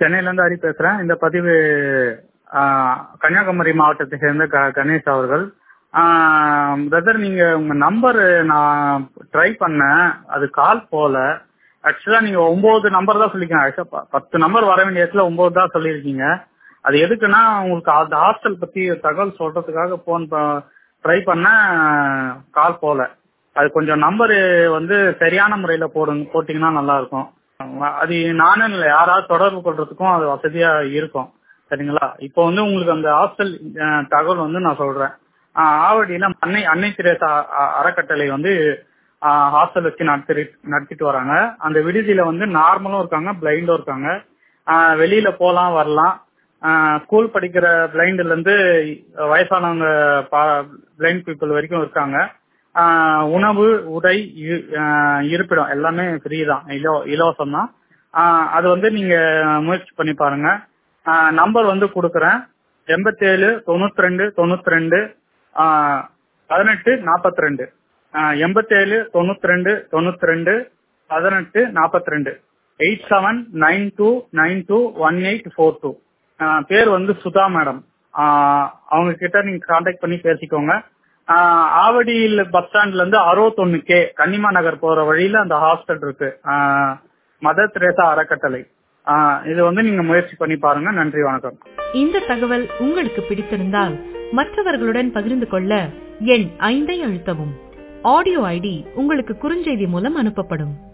சென்னையில இருந்து ஹரி பேசுறேன் இந்த பதிவு ஆஹ், கன்னியாகுமரி மாவட்டத்தை சேர்ந்த க- கணேஷ் அவர்கள் பிரதர் நீங்க உங்க நம்பர் நான் ட்ரை பண்ணேன் அது கால் போல ஆக்சுவலா நீங்க ஒன்பது நம்பர் தான் சொல்லிருக்கீங்க Actually, ப- பத்து நம்பர் வர வேண்டிய இடத்துல ஒன்பது தான் சொல்லியிருக்கீங்க அது எதுக்குன்னா உங்களுக்கு அந்த ஹாஸ்டல் பத்தி தகவல் சொல்றதுக்காக போன் ட்ரை பண்ண கால் போல அது கொஞ்சம் நம்பர் வந்து சரியான முறையில போடுங்க போட்டீங்கன்னா நல்லா இருக்கும் அது நானும் இல்லை யாராவது தொடர்பு கொள்றதுக்கும் அது வசதியா இருக்கும் சரிங்களா இப்போ வந்து உங்களுக்கு அந்த ஹாஸ்டல் அஹ், தகவல் வந்து நான் சொல்றேன் ஆஹ், ஆவடியில அன்னை அன்னை திரேசா அ- அறக்கட்டளை வந்து ஹாஸ்டல் வச்சு நடத்தி நடத்திட்டு வராங்க அந்த விடுதியில வந்து நார்மலும் இருக்காங்க பிளைண்டும் இருக்காங்க ஆஹ், வெளியில போலாம் வரலாம் ஸ்கூல் படிக்கிற பிளைண்ட்ல இருந்து வயசானவங்க பிளைண்ட் பீப்புள் வரைக்கும் இருக்காங்க ஆஹ் உணவு உடை இரு- ஆஹ் இருப்பிடம் எல்லாமே ஃப்ரீ தான் இலோ இலவசம் தான் அது வந்து நீங்க முயற்சி பண்ணி பாருங்க நம்பர் வந்து கொடுக்குறேன் எண்பத்தேழு தொண்ணூத்தி ரெண்டு தொண்ணூத்தி ரெண்டு பதினெட்டு நாற்பத்தி ரெண்டு எண்பத்தேழு தொண்ணூத்தி ரெண்டு தொண்ணூத்தி ரெண்டு பதினெட்டு நாற்பத்தி ரெண்டு eight seven nine two nine two one eight four two பேர் வந்து சுதா மேடம் அவங்க கிட்ட நீங்க கான்டாக்ட் பண்ணி பேசிக்கோங்க ஆஹ் ஆவடியில் பஸ் ஸ்டாண்ட்ல இருந்து அறுபத்தொன்னு கே கன்னிமா நகர் போற வழியில அந்த ஹாஸ்டல் இருக்கு ஆஹ் மதர் திரேசா அறக்கட்டளை ஆஹ் இது வந்து நீங்க முயற்சி பண்ணி பாருங்க நன்றி வணக்கம் இந்த தகவல் உங்களுக்கு பிடித்திருந்தால் மற்றவர்களுடன் பகிர்ந்து கொள்ள எண் ஐந்தை அழுத்தவும் ஆடியோ ஐடி உங்களுக்கு குறுஞ்செய்தி மூலம் அனுப்பப்படும்